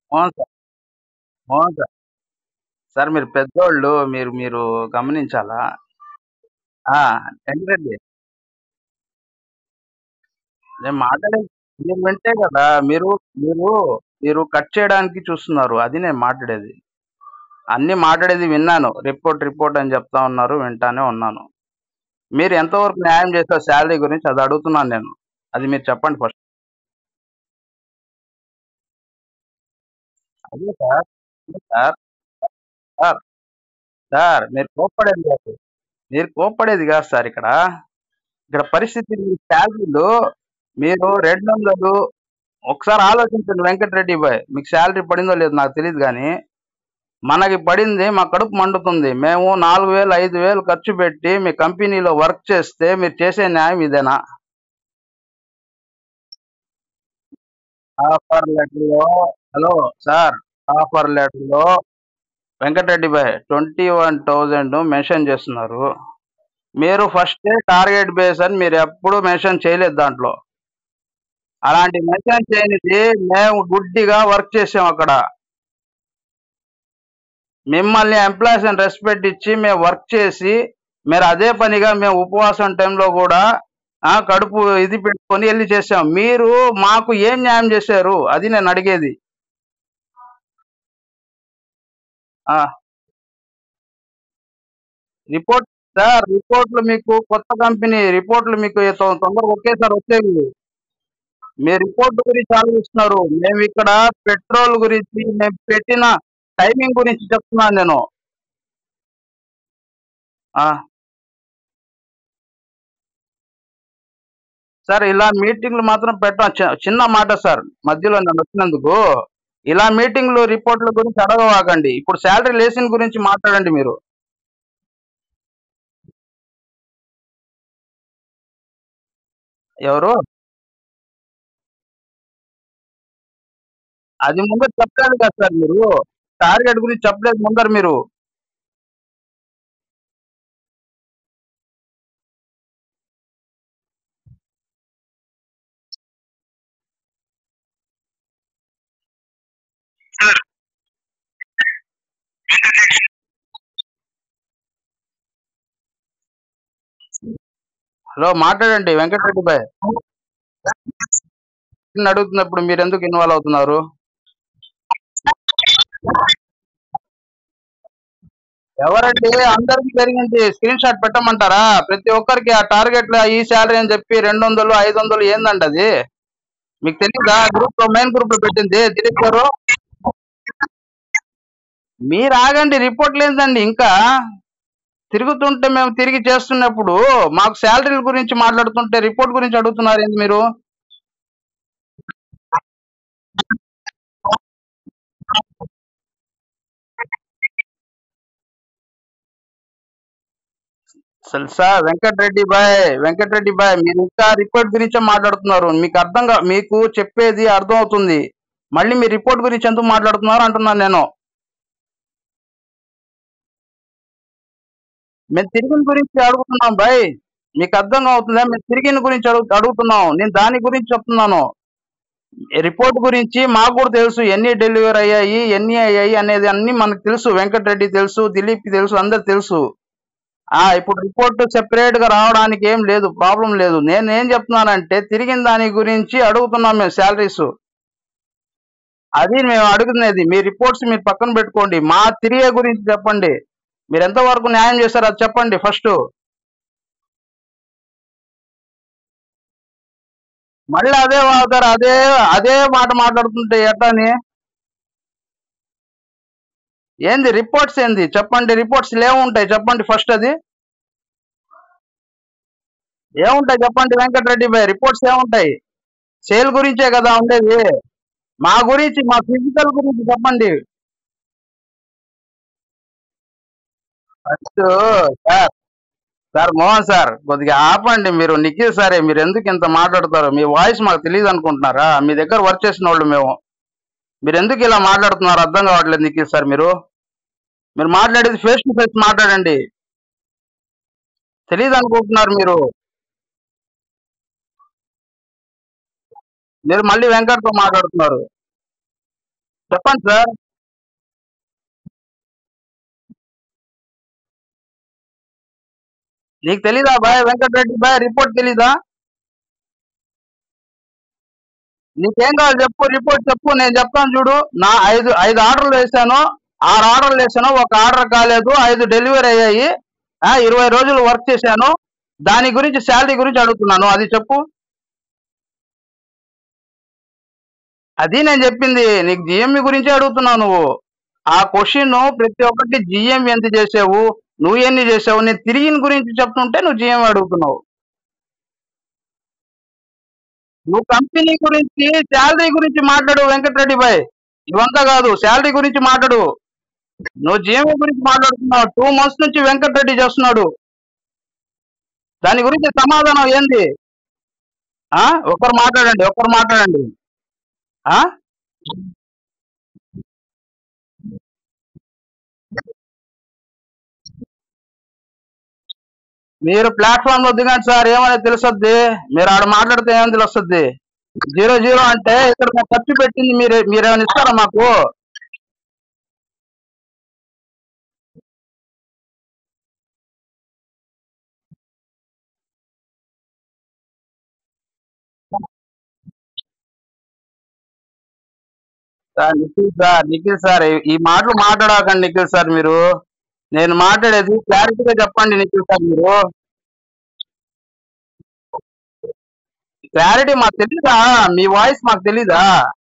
అవును సార్. అవును sir. Sir మీరు పెద్దోళ్ళు. మీరు మీరు గమనించాలా? ఆ! వెంకటరెడ్డి. నేను మాట్లాడేది మీరు వింటే గదా! మీరు మీరు మీరు కట్ చేయడానికి చూస్తున్నారు. అది నేను మాట్లాడేది. అన్నీ మాట్లాడేది విన్నాను. రిపోర్ట్, రిపోర్ట్ అని చెప్తా ఉన్నారు. వింటానే ఉన్నాను. మీరు ఎంతవరకు న్యాయం చేశారు సాలరీ గురించి అది అడుగుతున్నాను నేను. అది మీరు చెప్పండి ఫస్ట్. అదే సార్. అదే సార్. సార్. సార్ మీరు కోప్పడేది కాదు. మీరు కోప్పడేది కాదు సార్ ఇక్కడ. ఇక్కడ పరిస్థితి మీ సాలరీలు మీరు 200 ఒకసారి ఆలోచించండి వెంకటరెడ్డి బాయ్. మీకు సాలరీ పడిందో లేదో నాకు తెలీదు గానీ, మనకి పడింది మా కడుపు మండుతుంది. మేము 4000, 5000 ఖర్చు పెట్టి మీ కంపెనీలో వర్క్ చేస్తే మీరు చేసే న్యాయం ఇదేనా? ఆఫర్ లెటర్‌లో హలో! సార్ ఆఫర్ లెటర్‌లో వెంకటరెడ్డి బాయ్ 21,000 మెన్షన్ చేస్తున్నారు. మీరు ఫస్టే టార్గెట్ బేస్ అని మీరెప్పుడు మెన్షన్ చేయలేదు దాంట్లో. అలాంటి మెన్షన్ చేయనిది మేము గుడ్డిగా వర్క్ చేసాం అక్కడ. మిమ్మల్ని ఎంప్లాయీస్ అని రెస్పెక్ట్ ఇచ్చి మేము వర్క్ చేసి, మీరు అదే పనిగా మేము ఉపవాసం టైంలో గూడా ఆ! కడుపు ఇది పెట్టుకొని ఎళ్లి చేసాం. మీరు మాకు ఏం న్యాయం చేశారు? అది నేను అడిగేది. ఆ! రిపోర్ట్ సార్ రిపోర్ట్‌లు మీకు కొత్త కంపెనీ రిపోర్ట్‌లు మీకు తొ తొందరగా ఒకేసారి వచ్చేవి. మీరు రిపోర్ట్ గురించి ఆలోచిస్తున్నారు. మేమిక్కడ పెట్రోల్ గురించి మేము పెట్టిన టైమింగ్ గురించి చెప్తున్నాను నేను. ఆ! సార్ ఇలా మీటింగ్‌లు మాత్రం పెట్టం. చ చిన్న మాట సార్. మధ్యలో నన్నొచ్చినందుకు. ఇలా మీటింగ్‌లు, రిపోర్ట్‌ల గురించి అడగమాకండి. ఇప్పుడు సాలరీ లేసిన గురించి మాట్లాడండి మీరు. ఎవరు? అది ముందర చెప్పలేదు కదా సార్ మీరు. టార్గెట్ గురించి చెప్పలేదు ముందర మీరు. హలో! మాట్లాడండి వెంకటరెడ్డి బాయ్. అడుగుతున్నప్పుడు మీరెందుకు ఇన్వాల్వ్ అవుతున్నారు? ఎవరండి? అందరికి జరిగింది. స్క్రీన్ షాట్ పెట్టమంటారా? ప్రతి ఒక్కరికి ఆ టార్గెట్‌లో ఈ సాలరీ అని చెప్పి 200, 500 ఏందండి అది? మీకు తెలీదా? గ్రూప్‌లో మెయిన్ గ్రూప్‌లో పెట్టింది దిలీప్ గారు. మీరు ఆగండి. రిపోర్ట్ లేదండి ఇంకా. తిరుగుతుంటే మేము తిరిగి చేస్తున్నప్పుడు మాకు సాలరీల గురించి మాట్లాడుతుంటే రిపోర్ట్ గురించి అడుగుతున్నారేంటి మీరు? అసలు సార్ వెంకటరెడ్డి బాయ్ వెంకటరెడ్డి బాయ్ మీరు ఇంకా రిపోర్ట్ గురించే మాట్లాడుతున్నారు. మీకు అర్థం కా మీకు చెప్పేది అర్థం అవుతుంది. మళ్ళీ మీరు రిపోర్ట్ గురించి ఎందుకు మాట్లాడుతున్నారు అంటున్నాను నేను. మేము తిరిగిన గురించి అడుగుతున్నాం బాయ్. మీకు అర్థం అవుతుందా? మేము తిరిగిన గురించి అడుగు అడుగుతున్నాం. నేను దాని గురించి చెప్తున్నాను. రిపోర్ట్ గురించి మాకు కూడా తెలుసు. ఎన్ని డెలివరీ అయ్యాయి, ఎన్ని అయ్యాయి అనేది అన్నీ మనకు తెలుసు. వెంకటరెడ్డి తెలుసు, దిలీప్‌కి తెలుసు, అందరికి తెలుసు. ఆ! ఇప్పుడు రిపోర్ట్ సెపరేట్‌గా రావడానికి ఏం లేదు. ప్రాబ్లమ్ లేదు. నేనేం చెప్తున్నానంటే తిరిగిన దాని గురించి అడుగుతున్నాం మేము సాలరీసు. అది మేము అడుగుతున్నది. మీ రిపోర్ట్స్ మీరు పక్కన పెట్టుకోండి. మా తిరిగే గురించి చెప్పండి. మీరు ఎంత వరకు న్యాయం చేశారో అది చెప్పండి ఫస్టు. మళ్ళీ అదే వాగుతారు. అదే అదే మాట మాట్లాడుతుంటే ఎట్టని? ఏంది రిపోర్ట్స్ ఏంది? చెప్పండి. రిపోర్ట్స్‌లో ఏముంటాయి చెప్పండి ఫస్ట్ అది? ఏముంటాయి చెప్పండి వెంకటరెడ్డి భాయ్ రిపోర్ట్స్ ఏముంటాయి? సేల్ గురించే కదా ఉండేది. మా గురించి మా ఫిజికల్ గురించి చెప్పండి. First sir, sir Mohan sir కొద్దిగా ఆపండి మీరు. నిఖిల్ సారే మీరు ఎందుకు ఇంత మాట్లాడతారు? మీ వాయిస్ మాకు తెలీదనుకుంటున్నారా? మీ దగ్గర వర్క్ చేసినోళ్ళు మేము. మీరెందుకు ఇలా మాట్లాడుతున్నారు అర్థం కావట్లేదు నిఖిల్ సార్ మీరు. మీరు మాట్లాడేది ఫేస్ టు ఫేస్ మాట్లాడండి. తెలీదనుకుంటున్నారు మీరు. మీరు మళ్ళీ వెంకట్‌తో మాట్లాడుతున్నారు. చెప్పండి సార్ నీకు తెలీదా బాయ్ వెంకటరెడ్డి బాయ్ రిపోర్ట్ తెలీదా నీకేం కావాలి చెప్పు రిపోర్ట్ చెప్పు నేను చెప్తాను చూడు నా ఐదు ఐదు ఆర్డర్లు వేసాను ఆరు ఆర్డర్లు వేసాను ఒక ఆర్డర్ కాలేదు ఐదు డెలివరీ అయ్యాయి ఆ, ఇరవై రోజులు వర్క్ చేశాను దాని గురించి శాలరీ గురించి అడుగుతున్నాను అది చెప్పు అది నేను చెప్పింది నీకు జిఎంఈ గురించే అడుగుతున్నావు నువ్వు ఆ క్వశ్చన్ ప్రతి ఒక్కటి జిఎం ఎంత చేసావు నువ్వు ఎన్ని చేసావు నేను తిరిగిన గురించి చెప్తుంటే నువ్వు జిఎం అడుగుతున్నావు నువ్వు కంపెనీ గురించి శాలరీ గురించి మాట్లాడు వెంకటరెడ్డి బాయ్ ఇవంతా కాదు శాలరీ గురించి మాట్లాడు నువ్వు జిఎంఏ గురించి మాట్లాడుతున్నావు టూ మంత్స్ నుంచి వెంకటరెడ్డి చేస్తున్నాడు దాని గురించి సమాధానం ఏంది ఆ ఒకరు మాట్లాడండి ఒకరు మాట్లాడండి ఆ మీరు ప్లాట్ఫామ్ లో దిగండి సార్ ఏమని తెలుసొద్ది మీరు ఆడ మాట్లాడితే ఏమని తెలుస్తుంది జీరో జీరో అంటే ఇక్కడ మేము ఖర్చు పెట్టింది మీరు మీరేమైనా ఇస్తారా మాకు sir Nikhil sir Nikhil sir ఈ- ఈ మాటలు మాట్లాడకండి నిఖిల్ సార్ మీరు నేను మాట్లాడేది క్లారిటీగా చెప్పండి నిఖిల్ సార్ మీరు క్లారిటీ మాకు తెలీదా మీ వాయిస్ మాకు తెలీదా